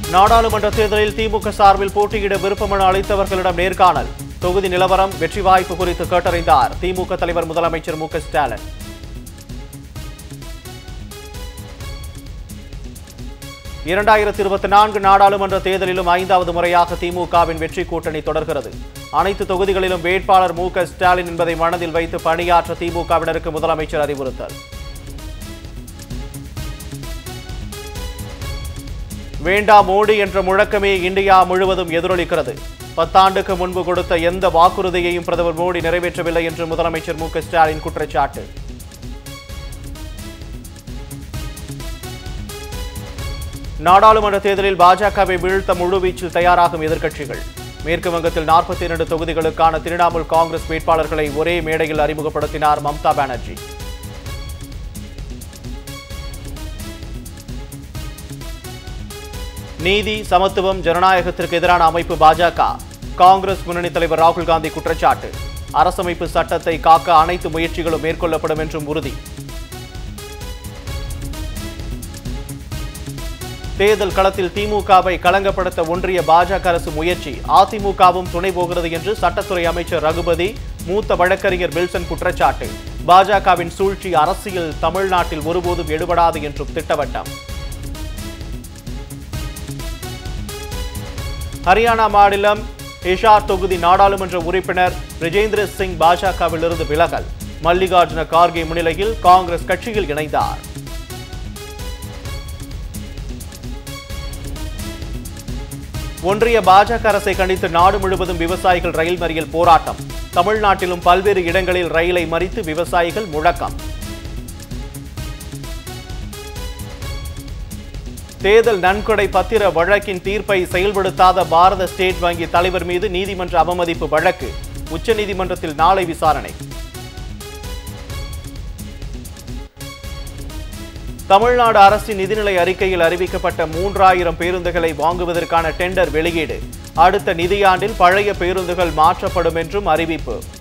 நாடாளுமன்ற தேர்தலில் திமுக சார்பில் போட்டியிட விருப்பமனு அளித்தவர்களிடம் நேர்காணல் தொகுதி நிலவரம் வெற்றி வாய்ப்பு குறித்து கேட்டறிந்தார் திமுக தலைவர் முதலமைச்சர் மு க ஸ்டாலின் இரண்டாயிரத்தி இருபத்தி நான்கு நாடாளுமன்ற தேர்தலிலும் ஐந்தாவது முறையாக திமுகவின் வெற்றி கூட்டணி தொடர்கிறது அனைத்து தொகுதிகளிலும் வேட்பாளர் மு க ஸ்டாலின் என்பதை மனதில் வைத்து பணியாற்ற திமுகவினருக்கு முதலமைச்சர் அறிவுறுத்தல் வேண்டா மோடி என்ற முழக்கமே இந்தியா முழுவதும் எதிரொலிக்கிறது பத்தாண்டுக்கு முன்பு கொடுத்த எந்த வாக்குறுதியையும் பிரதமர் மோடி நிறைவேற்றவில்லை என்று முதலமைச்சர் மு க ஸ்டாலின் குற்றச்சாட்டு நாடாளுமன்ற தேர்தலில் பாஜகவை வீழ்த்த முழுவீச்சில் தயாராகும் எதிர்க்கட்சிகள் மேற்கு வங்கத்தில் நாற்பத்தி இரண்டு தொகுதிகளுக்கான திரிணாமுல் காங்கிரஸ் வேட்பாளர்களை ஒரே மேடையில் அறிமுகப்படுத்தினார் மம்தா பானர்ஜி நீதி சமத்துவம் ஜனநாயகத்திற்கு எதிரான அமைப்பு பாஜக காங்கிரஸ் முன்னணி தலைவர் ராகுல் காந்தி குற்றச்சாட்டு அரசமைப்பு சட்டத்தை காக்க அனைத்து முயற்சிகளும் மேற்கொள்ளப்படும் என்றும் உறுதி தேர்தல் களத்தில் திமுகவை களங்கப்படுத்த ஒன்றிய பாஜக அரசு முயற்சி அதிமுகவும் துணை போகிறது என்று சட்டத்துறை அமைச்சர் ரகுபதி மூத்த வழக்கறிஞர் வில்சன் குற்றச்சாட்டு பாஜகவின் சூழ்ச்சி அரசியல் தமிழ்நாட்டில் ஒருபோதும் எடுபடாது என்றும் திட்டவட்டம் ஹரியானா மாநிலம் ஹிஷார் தொகுதி நாடாளுமன்ற உறுப்பினர் பிரிஜேந்திர சிங் பாஜகவிலிருந்து விலகல் மல்லிகார்ஜுன கார்கே முன்னிலையில் காங்கிரஸ் கட்சியில் இணைந்தார் ஒன்றிய பாஜக அரசை கண்டித்து நாடு முழுவதும் விவசாயிகள் ரயில் மறியல் போராட்டம் தமிழ்நாட்டிலும் பல்வேறு இடங்களில் ரயிலை மறித்து விவசாயிகள் முழக்கம் தேர்தல் நன்கொடை பத்திர வழக்கின் தீர்ப்பை செயல்படுத்தாத பாரத ஸ்டேட் வங்கி தலைவர் மீது நீதிமன்ற அவமதிப்பு வழக்கு உச்சநீதிமன்றத்தில் நாளை விசாரணை தமிழ்நாடு அரசின் நிதிநிலை அறிக்கையில் அறிவிக்கப்பட்ட மூன்றாயிரம் பேருந்துகளை வாங்குவதற்கான டெண்டர் வெளியீடு அடுத்த நிதியாண்டில் பழைய பேருந்துகள் மாற்றப்படும் என்றும் அறிவிப்பு